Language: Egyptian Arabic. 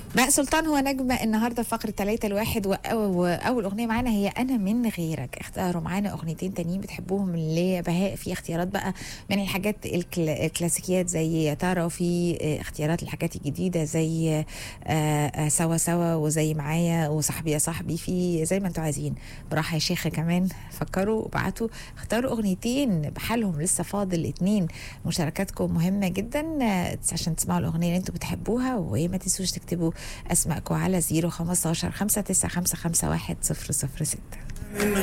بقى سلطان هو نجم النهارده في فقره ثلاثة الواحد وأ- واول اغنيه معانا هي انا من غيرك اختاروا معانا اغنيتين تانيين بتحبوهم لبهاء في اختيارات بقى من الحاجات الكل- الكلاسيكيات زي يا ترى وفي اختيارات الحاجات الجديده زي آه، آه، سوا سوا وزي معايا وصاحبي يا صاحبي في زي ما انتوا عايزين براحه يا شيخه كمان فكروا وبعتوا اختاروا اغنيتين بحالهم لسه فاضل اتنين مشاركاتكم مهمه جدا آه، عشان تسمعوا الاغنيه اللي انتوا بتحبوها وما تنسوش تكتبوا اسمائكم على 015 59551 006